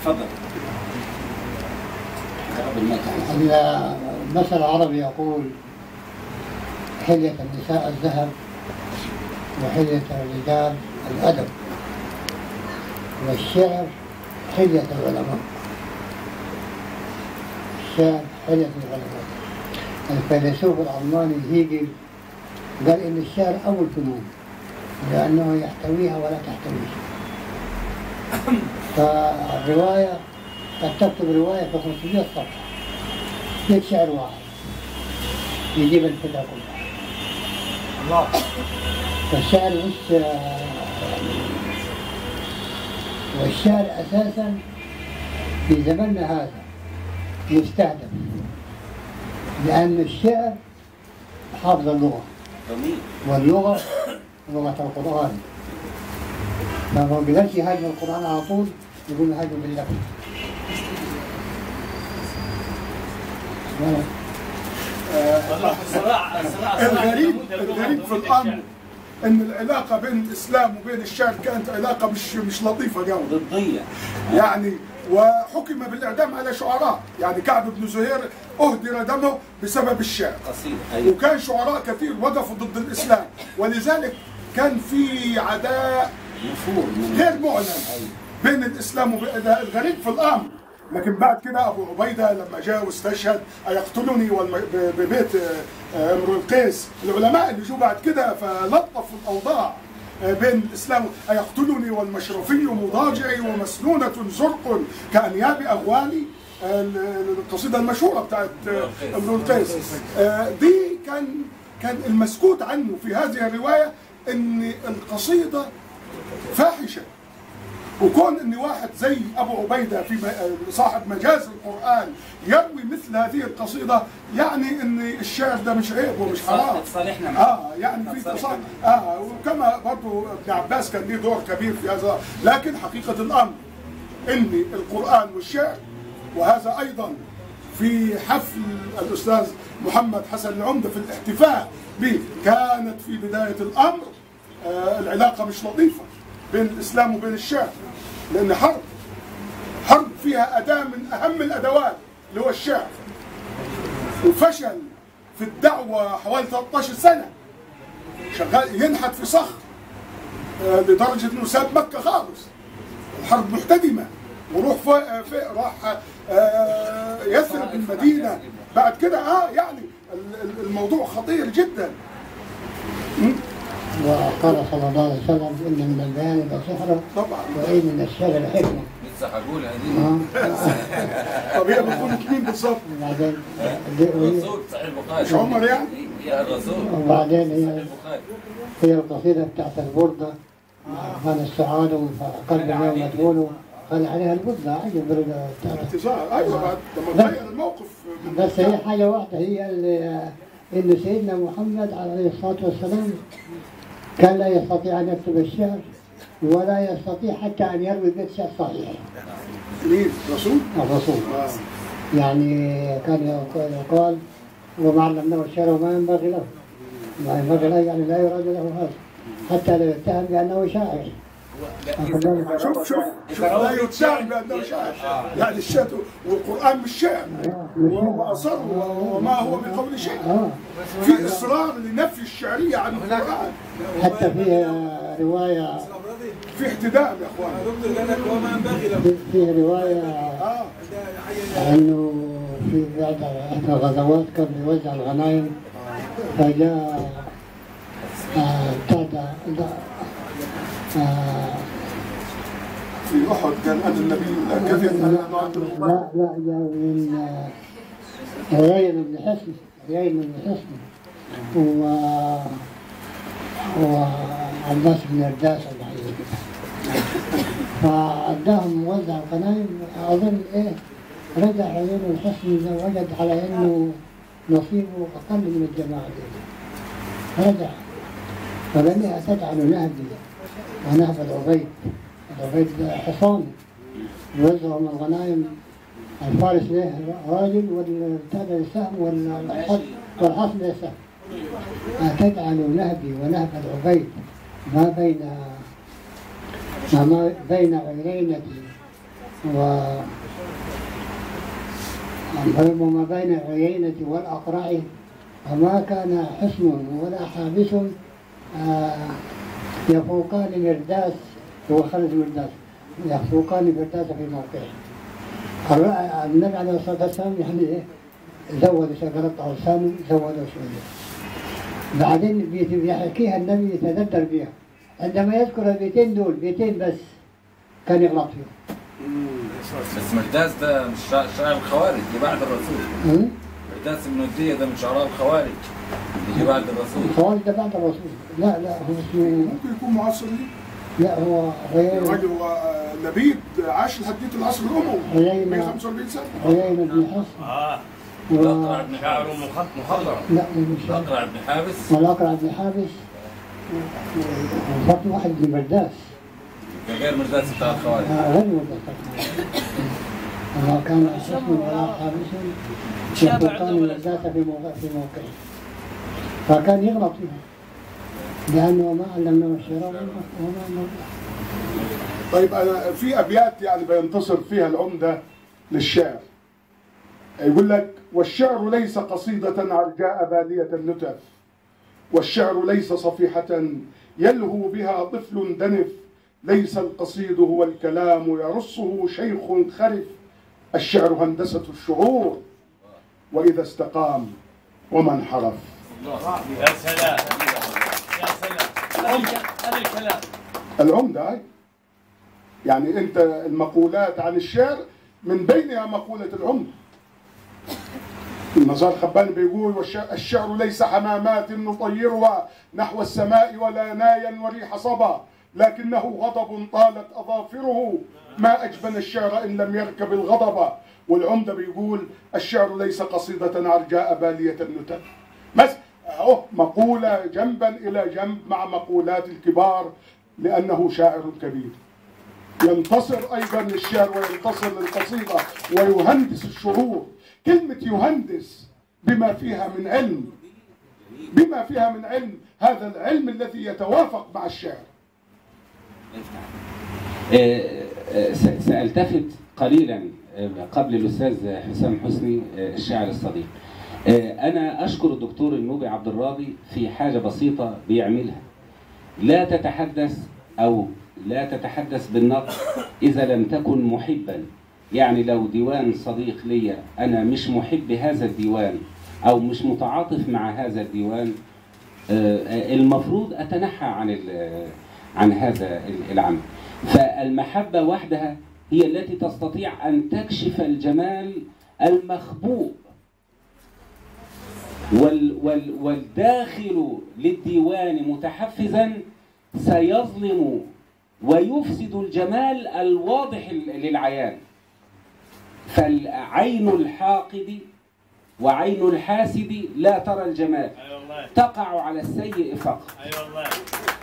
تفضل المثل العربي يقول حلية النساء الذهب وحلية الرجال الأدب والشعر حلية العلماء الشعر حلية العلماء الفيلسوف الألماني هيجل قال إن الشعر أول فنون لأنه يحتويها ولا تحتويها فالرواية قد تكتب رواية في 500 صفحة لك شعر واحد يجيب الفكرة كلها الله فالشعر مش والشعر أساسا في زمننا هذا يستهدف لأن الشعر حافظ اللغة جميل واللغة لغة القرآن فما بيقدرش يهاجم القرآن على طول يقول هاجم باللفظ والله الصراع الصراع الغريب الغريب في الامر ان العلاقه بين الاسلام وبين الشعر كانت علاقه مش مش لطيفه قوي ضدية يعني وحكم بالاعدام على شعراء يعني كعب بن زهير اهدر دمه بسبب الشعر قصيدة أيوة وكان شعراء كثير وقفوا ضد الاسلام ولذلك كان في عداء نفور من غير معلن بين الاسلام وبين ده الغريب في الامر لكن بعد كده ابو عبيده لما جاء واستشهد ايقتلني والم- ب- ببيت آه، امرؤ القيس العلماء اللي جو بعد كده فلطفوا الاوضاع آه، بين الاسلام ايقتلني والمشرفي مضاجعي ومسنونه زرق كانياب اغوالي آه، ال- القصيده المشهوره بتاعت آه، امرؤ القيس آه، دي كان كان المسكوت عنه في هذه الروايه ان القصيده فاحشه وكون ان واحد زي ابو عبيده في م- صاحب مجاز القران يروي مثل هذه القصيده يعني ان الشعر ده مش عيب ومش حرام تصالحنا معه اه يعني في تصالح اه وكما برضه ابن عباس كان له دور كبير في هذا لكن حقيقه الامر ان القران والشعر وهذا ايضا في حفل الاستاذ محمد حسن العمده في الاحتفاء به كانت في بدايه الامر آه العلاقه مش لطيفه بين الاسلام وبين الشعر لان حرب حرب فيها اداه من اهم الادوات اللي هو الشعر وفشل في الدعوه حوالي 13 سنه شغال ينحت في صخر آه، لدرجه انه ساب مكه خالص الحرب محتدمه وروح في في راح آه، يثرب المدينه بعد كده اه يعني ال- ال- الموضوع خطير جدا وقال صلى الله عليه وسلم إن من البيان لسحرا طبعا وإن من الشعر الحكمة لسه هقولها دي آه. طب هي بتقول مين بالظبط؟ وبعدين دي- وهي- الرسول صحيح البخاري مش عمر يعني؟ يا الرسول وبعدين صحيح هي البخاري هي القصيدة بتاعت البردة عن السعادة قلب اليوم مدفون قال عليها البردة عجب بتاعت اعتذار ايوه بعد لما تغير الموقف من بس هي حاجة واحدة هي اللي إن سيدنا محمد عليه الصلاة والسلام كان لا يستطيع أن يكتب الشعر ولا يستطيع حتى أن يروي بيت شعر صحيح مين؟ رسول؟ الرسول آه. يعني كان يقال- يقال وما علمناه الشعر وما ينبغي له ما ينبغي له يعني لا يراد له هذا حتى لا يتهم بأنه شاعر واخد بالك؟ شوف شوف شوف لا يتهم بانه شاعر يعني الشعر والقران مش شعر واصر وما هو بقول شيء آه. في اصرار لنفي الشعريه عن القران حتى في رواية في احتدام يا اخوان دكتور قال لك وما ينبغي له في رواية اه انه في بعد احدى الغزوات كان بيوزع الغنائم فجاء آه، بتاع ده- ده- آه، في احد كان انا النبي كيف يسال عن عبد الله لا لا جاء من آه، عيين بن حسن عيين بن حسن و وعباس بن ارداس ولا حاجه كده فاداهم موزع الغنائم اظن ايه رجع عيون الحسن ده وجد على انه نصيبه اقل من الجماعه دي رجع فقال لي اتجعل نهبي ونهب العبيد العبيد ده حصان يوزعوا من الغنائم الفارس له راجل والبتاع له سهم والحصن والحصن له سهم أتجعل نهبي ونهب العبيد ما بين ما بين عيينة و وما بين العيينة والأقرع وما كان حصن ولا حابس آه، يفوقان مرداس هو خالد مرداس يفوقان مرداس في موقعه الر- النبي عليه الصلاة والسلام يعني إيه زود شجرة أغصان زود شوية بعدين بيت- بيحكيها النبي يتذكر بها عندما يذكر البيتين دول بيتين بس كان يغلط فيهم بس مرداس ده مش شع- شعر الخوارج اللي بعد الرسول م? مرداس بن ودية ده من شعراء الخوارج اللي بعد الرسول الخوارج ده بعد الرسول لا لا هو اسمه ممكن يكون معاصر ليه لا هو غير الراجل هو آه، لبيد عاش لحديت العصر الاموي عيينة 145 سنه عيينة بن حصن اه و... الأقرع بن شعره حابس مخ- مخضرم لا مش الأقرع بن حابس والأقرع بن حابس برضه واحد من برداس ده غير مرداس بتاع الخوارج آه، غير برداس وما كان حصن ولا حابس يفوقان البرداس في موقع في موقعه فكان يغلط فيها لأنه ما علمنا الشراء وما علمنا طيب انا في ابيات يعني بينتصر فيها العمده للشعر يقول لك والشعر ليس قصيدة عرجاء بالية النتف والشعر ليس صفيحة يلهو بها طفل دنف ليس القصيد هو الكلام يرصه شيخ خرف الشعر هندسة الشعور وإذا استقام وما انحرف يا سلام يا سلام هذا الكلام العمدة هاي يعني أنت المقولات عن الشعر من بينها مقولة العمدة النزار خبان بيقول والش- الشعر ليس حمامات نطيرها نحو السماء ولا نايا وريح صبا لكنه غضب طالت أظافره ما أجبن الشعر إن لم يركب الغضب والعمدة بيقول الشعر ليس قصيدة عرجاء بالية النتف بس أهو مقولة جنبا إلى جنب مع مقولات الكبار لأنه شاعر كبير ينتصر أيضا للشعر وينتصر للقصيدة ويهندس الشعور كلمة يهندس بما فيها من علم بما فيها من علم هذا العلم الذي يتوافق مع الشعر آه، آه، س- سألتفت قليلا آه، قبل الأستاذ حسام حسني آه، الشاعر الصديق آه، أنا أشكر الدكتور النوبي عبد الراضي في حاجة بسيطة بيعملها لا تتحدث أو لا تتحدث بالنقد إذا لم تكن محبا يعني لو ديوان صديق ليا أنا مش محب هذا الديوان أو مش متعاطف مع هذا الديوان آه، المفروض اتنحى عن ال- عن هذا العمل فالمحبه وحدها هي التي تستطيع ان تكشف الجمال المخبوء وال وال والداخل للديوان متحفزا سيظلم ويفسد الجمال الواضح للعيان فالعين الحاقد وعين الحاسد لا ترى الجمال اي والله تقع على السيء فقط اي والله